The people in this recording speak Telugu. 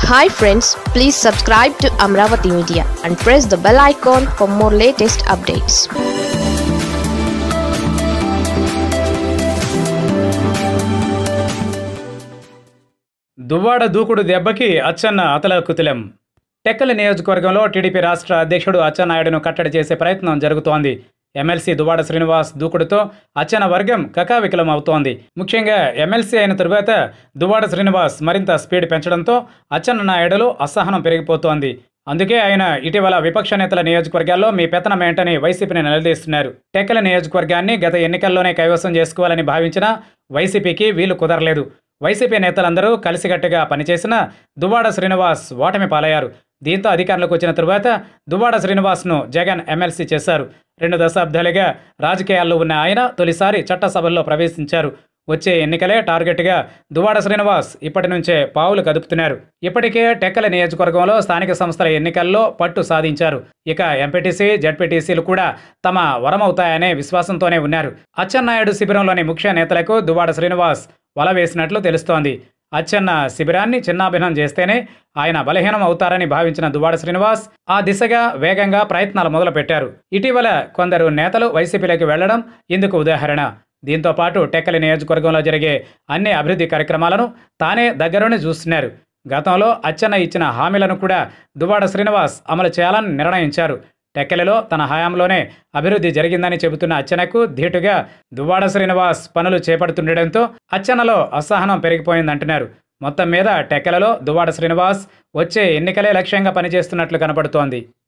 hi friends please subscribe to Amaravati media and press the bell icon for more latest updates Duvvada దూకుడు దెబ్బకి అచ్చన్న అతలకుతలం టెక్కల నియోజకవర్గంలో టీడీపీ రాష్ట్ర అధ్యక్షుడు అచ్చెన్నాయుడును కట్టడి చేసే ప్రయత్నం జరుగుతోంది ఎమ్మెల్సీ దువ్వాడ శ్రీనివాస్ దూకుడుతో అచ్చెన్న వర్గం కకావికలం అవుతోంది ముఖ్యంగా ఎమ్మెల్సీ అయిన తరువాత దువ్వాడ శ్రీనివాస్ మరింత స్పీడ్ పెంచడంతో అచ్చెన్న నాయుడులో అసహనం పెరిగిపోతోంది అందుకే ఆయన ఇటీవల విపక్ష నేతల నియోజకవర్గాల్లో మీ పెత్తనం ఏంటని వైసీపీని నిలదీస్తున్నారు టెక్కల నియోజకవర్గాన్ని గత ఎన్నికల్లోనే కైవసం చేసుకోవాలని భావించిన వైసీపీకి వీలు కుదరలేదు వైసీపీ నేతలందరూ కలిసికట్టుగా పనిచేసిన దువ్వాడ శ్రీనివాస్ ఓటమి పాలయ్యారు దీంతో అధికారంలోకి వచ్చిన తరువాత దువ్వాడ శ్రీనివాస్ను జగన్ ఎమ్మెల్సీ చేశారు రెండు దశాబ్దాలుగా రాజకీయాల్లో ఉన్న ఆయన తొలిసారి చట్టసభల్లో ప్రవేశించారు వచ్చే ఎన్నికలే టార్గెట్గా దువ్వాడ శ్రీనివాస్ ఇప్పటి నుంచే పావులు కదుపుతున్నారు ఇప్పటికే టెక్కల నియోజకవర్గంలో స్థానిక సంస్థల ఎన్నికల్లో పట్టు సాధించారు ఇక ఎంపీటీసీ జడ్పీటీసీలు కూడా తమ వరమవుతాయనే విశ్వాసంతోనే ఉన్నారు అచ్చెన్నాయుడు శిబిరంలోని ముఖ్య నేతలకు దువ్వాడ శ్రీనివాస్ వల వేసినట్లు తెలుస్తోంది అచ్చెన్న శిబిరాన్ని చిన్నాభిన్నం చేస్తేనే ఆయన బలహీనం అవుతారని భావించిన దువ్వాడ శ్రీనివాస్ ఆ దిశగా వేగంగా ప్రయత్నాలు మొదలుపెట్టారు ఇటీవల కొందరు నేతలు వైసీపీలోకి వెళ్లడం ఇందుకు ఉదాహరణ దీంతో పాటు టెక్కలి నియోజకవర్గంలో జరిగే అన్ని అభివృద్ధి కార్యక్రమాలను తానే దగ్గరుండి చూస్తున్నారు గతంలో అచ్చెన్న ఇచ్చిన హామీలను కూడా దువ్వాడ శ్రీనివాస్ అమలు చేయాలని నిర్ణయించారు టెక్కలిలో తన హయాంలోనే అభివృద్ధి జరిగిందని చెబుతున్న అచ్చెనకు ధీటుగా దువ్వాడ శ్రీనివాస్ పనులు చేపడుతుండటంతో అచ్చెన్నలో అసహనం పెరిగిపోయిందంటున్నారు మొత్తం మీద టెక్కలలో దువ్వాడ శ్రీనివాస్ వచ్చే ఎన్నికలే లక్ష్యంగా పనిచేస్తున్నట్లు కనపడుతోంది